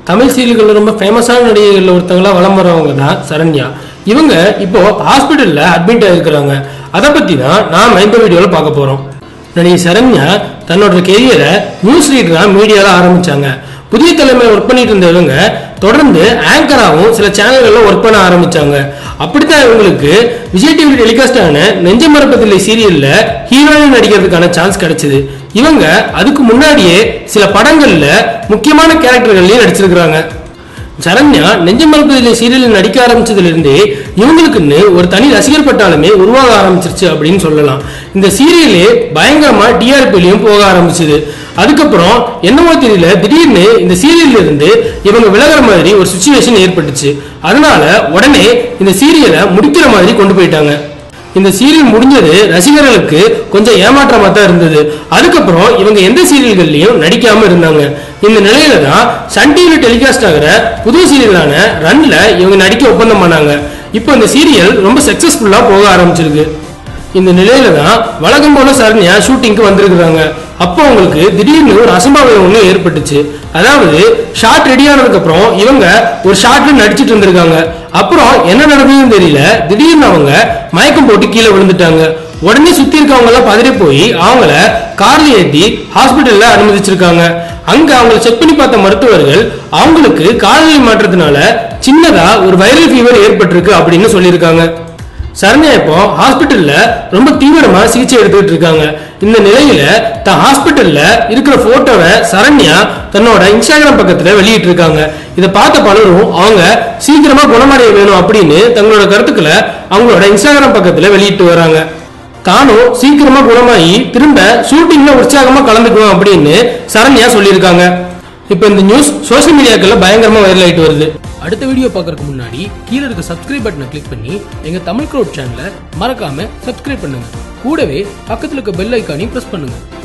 தமிழ் சீரியல்கள் ரொம்ப ஃபேமஸான நடிகைகள் ஒருத்தங்களா வலம் வரவங்க தான் சரண்யா இவங்க இப்போ ஹாஸ்பிட்டல்ல அட்மிட் ஆயிருக்கிறாங்க அதை பத்தி தான் நாம இந்த வீடியோல பார்க்க போறோம் நடிகை சரண்யா தன்னோட கெரியரை நியூஸ் ரீடரா மீடியால ஆரம்பிச்சாங்க புதிய தலைமையில் ஒர்க் பண்ணிட்டு இருந்த இவங்க தொடர்ந்து ஆங்கராகவும் சில சேனல்கள்ல ஒர்க் பண்ண ஆரம்பிச்சாங்க அப்படித்தான் இவங்களுக்கு விஜய் டிவி டெலிகாஸ்ட் ஆன நெஞ்ச மரப்பதில்லை சீரியல்ல ஹீரோயின் நடிக்கிறதுக்கான சான்ஸ் கிடைச்சது இவங்க அதுக்கு முன்னாடியே சில படங்கள்ல முக்கியமான கேரக்டர்கள்லயும் நடிச்சிருக்கிறாங்க சரண்யா நெஞ்சமரப்பதில்லை சீரியலில் நடிக்க ஆரம்பிச்சதுல இருந்தே இவங்களுக்குன்னு ஒரு தனி ரசிகர் பட்டாலுமே உருவாக ஆரம்பிச்சிருச்சு அப்படின்னு சொல்லலாம் இந்த சீரியலே பயங்கரமா டிஆர்பிலையும் போக ஆரம்பிச்சது அதுக்கப்புறம் என்னமோ தெரியல திடீர்னு இந்த சீரியல்ல இருந்து இவங்க விலகுற மாதிரி ஒரு சுச்சுவேஷன் ஏற்பட்டுச்சு அதனால உடனே இந்த சீரியலை முடிக்கிற மாதிரி கொண்டு போயிட்டாங்க இந்த சீரியல் முடிஞ்சது ரசிகர்களுக்கு கொஞ்சம் ஏமாற்றமா தான் இருந்தது அதுக்கப்புறம் இவங்க எந்த சீரியல்கள்லயும் நடிக்காம இருந்தாங்க இந்த நிலையில தான் சன் டிவி டெலிகாஸ்ட் ஆகிற புது சீரியலான ரன்ல இவங்க நடிக்க ஒப்பந்தம் பண்ணாங்க இப்போ இந்த சீரியல் ரொம்ப சக்சஸ்ஃபுல்லா போக ஆரம்பிச்சிருக்கு இந்த நிலையில தான் வழக்கம் போல சரண்யா ஷூட்டிங்க்கு வந்திருக்கிறாங்க அப்போ அவங்களுக்கு திடீர்னு ஒரு அசம்பாவிதம் ஒன்று ஏற்பட்டுச்சு அதாவது ஷார்ட் ரெடி ஆனதுக்கு அப்புறம் இவங்க ஒரு ஷார்ட்ல நடிச்சிட்டு இருந்திருக்காங்க அப்புறம் என்ன நடந்ததுன்னு தெரியல திடீர்னு அவங்க மயக்கம் போட்டு கீழே விழுந்துட்டாங்க உடனே சுத்தி இருக்கவங்க எல்லாம் பதறி போய் அவங்கள கார்ல ஏத்தி ஹாஸ்பிட்டல்ல அனுமதிச்சிருக்காங்க அங்க அவங்களை செக் பண்ணி பார்த்த மருத்துவர்கள் அவங்களுக்கு காலநிலை மாற்றத்தினால சின்னதா ஒரு வைரல் ஃபீவர் ஏற்பட்டிருக்கு அப்படின்னு சொல்லியிருக்காங்க சரண்யா இப்போ ஹாஸ்பிட்டல்ல ரொம்ப தீவிரமா சிகிச்சை எடுத்துக்கிட்டு இருக்காங்க இந்த நிலையில தான் ஹாஸ்பிட்டல்ல இருக்கிற போட்டோவை சரண்யா தன்னோட இன்ஸ்டாகிராம் பக்கத்துல வெளியிட்டு இருக்காங்க இதை பார்த்த பலரும் அவங்க சீக்கிரமா குணமடைய வேணும் அப்படின்னு தங்களோட கருத்துக்களை அவங்களோட இன்ஸ்டாகிராம் பக்கத்துல வெளியிட்டு வராங்க தானும் சீக்கிரமா குணமாகி திரும்ப ஷூட்டிங்ல உற்சாகமா கலந்துக்குவோம் அப்படின்னு சரண்யா சொல்லியிருக்காங்க இப்போ இந்த நியூஸ் சோஷியல் மீடியாக்கள்ல பயங்கரமா வைரல் ஆயிட்டு வருது அடுத்த வீடியோ பார்க்கறதுக்கு முன்னாடி கீழே இருக்க சப்ஸ்கிரைப் பட்டனை கிளிக் பண்ணி எங்க தமிழ் க்ரோட் சேனலை மறக்காம சப்ஸ்கிரைப் பண்ணுங்க கூடவே பக்கத்துல இருக்க பெல் ஐக்கானையும் பிரஸ் பண்ணுங்க